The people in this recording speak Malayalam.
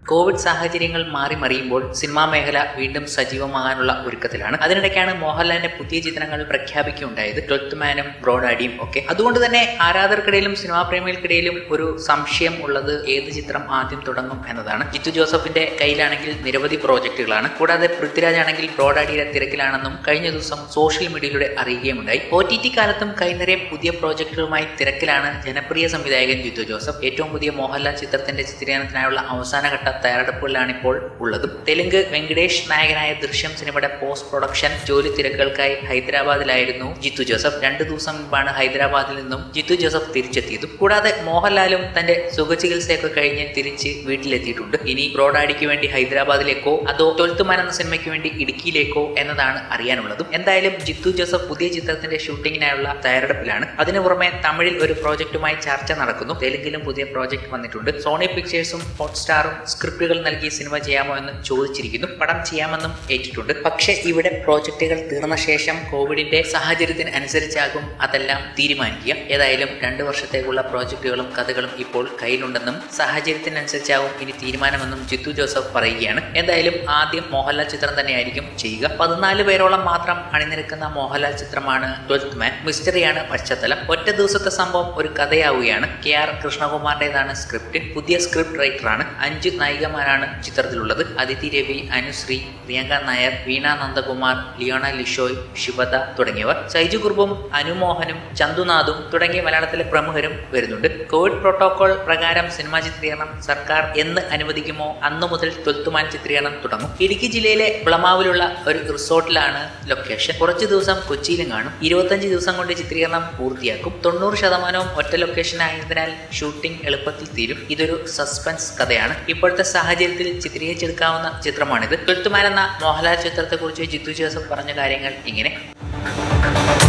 കോവിഡ് സാഹചര്യങ്ങൾ മാറി മറിയുമ്പോൾ സിനിമാ മേഖല വീണ്ടും സജീവമാകാനുള്ള ഒരുക്കത്തിലാണ് അതിനിടയ്ക്കാണ് മോഹൻലാലിന്റെ പുതിയ ചിത്രങ്ങൾ പ്രഖ്യാപിക്കുകയുണ്ടായത് ട്വൽത്ത് മാനും ബ്രോഡാഡിയും ഒക്കെ അതുകൊണ്ട് തന്നെ ആരാധകർക്കിടയിലും സിനിമാ പ്രേമികൾക്കിടയിലും ഒരു സംശയം ഉള്ളത് ഏത് ചിത്രം ആദ്യം തുടങ്ങും എന്നതാണ് ജിത്തു ജോസഫിന്റെ കയ്യിലാണെങ്കിൽ നിരവധി പ്രോജക്റ്റുകളാണ് കൂടാതെ പൃഥ്വിരാജ് ആണെങ്കിൽ ബ്രോഡാഡിയുടെ തിരക്കിലാണെന്നും കഴിഞ്ഞ ദിവസം സോഷ്യൽ മീഡിയയിലൂടെ അറിയുകയുണ്ടായി ഒ ടി ടി കാലത്തും കൈനിറയെ പുതിയ പ്രോജക്റ്റുകളുമായി തിരക്കിലാണ് ജനപ്രിയ സംവിധായകൻ ജിത്തു ജോസഫ് ഏറ്റവും പുതിയ മോഹൻലാൽ ചിത്രത്തിന്റെ ചിത്രീകരണത്തിനായുള്ള അവസാനഘട്ട തയ്യാറെടുപ്പുകളിലാണ് ഇപ്പോൾ ഉള്ളത് തെലുങ്ക് വെങ്കടേഷ് നായകനായ ദൃശ്യം സിനിമയുടെ പോസ്റ്റ് പ്രൊഡക്ഷൻ ജോലി തിരക്കുകൾക്കായി ഹൈദരാബാദിലായിരുന്നു ജിത്തു ജോസഫ് രണ്ടു ദിവസം മുമ്പാണ് ഹൈദരാബാദിൽ നിന്നും ജിത്തു ജോസഫ് തിരിച്ചെത്തിയതും കൂടാതെ മോഹൻലാലും തന്റെ സുഖചികിത്സയൊക്കെ കഴിഞ്ഞ് തിരിച്ച് വീട്ടിലെത്തിയിട്ടുണ്ട് ഇനി ബ്രോഡാഡിക്ക് വേണ്ടി ഹൈദരാബാദിലേക്കോ അതോ ട്വൽത്തുമാൻ എന്ന സിനിമയ്ക്ക് വേണ്ടി ഇടുക്കിയിലേക്കോ എന്നതാണ് അറിയാനുള്ളതും എന്തായാലും ജിത്തു ജോസഫ് പുതിയ ചിത്രത്തിന്റെ ഷൂട്ടിങ്ങിനായുള്ള തയ്യാറെടുപ്പിലാണ് അതിനു പുറമെ തമിഴിൽ ഒരു പ്രോജക്റ്റുമായി ചർച്ച നടക്കുന്നു തെലുങ്കിലും പുതിയ പ്രോജക്റ്റ് വന്നിട്ടുണ്ട് സോണി പിക്ചേഴ്സും ഹോട്ട്സ്റ്റാറും സ്ക്രിപ്റ്റുകൾ നൽകി സിനിമ ചെയ്യാമോ എന്ന് ചോദിച്ചിരിക്കുന്നു പടം ചെയ്യാമെന്നും ഏറ്റിട്ടുണ്ട് പക്ഷേ ഇവിടെ പ്രോജക്റ്റുകൾ തീർന്ന ശേഷം കോവിഡിന്റെ സാഹചര്യത്തിന് അനുസരിച്ചാകും അതെല്ലാം തീരുമാനിക്കുക ഏതായാലും രണ്ട് വർഷത്തേക്കുള്ള പ്രോജക്റ്റുകളും കഥകളും ഇപ്പോൾ കയ്യിലുണ്ടെന്നും സാഹചര്യത്തിനനുസരിച്ചാകും ഇനി തീരുമാനമെന്നും ജിത്തു ജോസഫ് പറയുകയാണ് എന്തായാലും ആദ്യം മോഹൻലാൽ ചിത്രം തന്നെയായിരിക്കും ചെയ്യുക പതിനാല് പേരോളം മാത്രം അണിനിരക്കുന്ന മോഹൻലാൽ ചിത്രമാണ് ട്വൽത്ത് മാൻ മിസ്റ്ററിയാണ് പശ്ചാത്തലം ഒറ്റ ദിവസത്തെ സംഭവം ഒരു കഥയാവുകയാണ് കെ ആർ കൃഷ്ണകുമാറിന്റേതാണ് സ്ക്രിപ്റ്റ് പുതിയ സ്ക്രിപ്റ്റ് റൈറ്ററാണ് അഞ്ച് നായികമാരാണ് ചിത്രത്തിലുള്ളത് അതിഥി രവി അനുശ്രീ പ്രിയങ്ക നായർ വീണ നന്ദകുമാർ ലിയോണ ലിഷോയ് ശിവദ തുടങ്ങിയവർ സൈജു കുറുബും അനുമോഹനും ചന്തുനാഥും തുടങ്ങിയ മലയാളത്തിലെ പ്രമുഖരും വരുന്നുണ്ട് കോവിഡ് പ്രോട്ടോകോൾ പ്രകാരം സിനിമാ ചിത്രീകരണം സർക്കാർ എന്ന് അനുവദിക്കുമോ അന്നു മുതൽ തൊൽത്തുമാൻ ചിത്രീകരണം തുടങ്ങും ഇടുക്കി ജില്ലയിലെ വിളമാവിലുള്ള ഒരു റിസോർട്ടിലാണ് ലൊക്കേഷൻ കുറച്ച് ദിവസം കൊച്ചിയിലും കാണും ഇരുപത്തഞ്ച് ദിവസം കൊണ്ട് ചിത്രീകരണം പൂർത്തിയാക്കും തൊണ്ണൂറ് ശതമാനവും ഒറ്റ ലൊക്കേഷൻ ആയതിനാൽ ഷൂട്ടിംഗ് എളുപ്പത്തിൽ തീരും ഇതൊരു സസ്പെൻസ് കഥയാണ് ഇപ്പോഴത്തെ സാഹചര്യത്തിൽ ചിത്രീകരിച്ചെടുക്കാവുന്ന ചിത്രമാണിത് ട്വൽത്തുമാൻ എന്ന മോഹൻലാൽ ചിത്രത്തെക്കുറിച്ച് ജിത്തു ജോസഫ് പറഞ്ഞ കാര്യങ്ങൾ ഇങ്ങനെ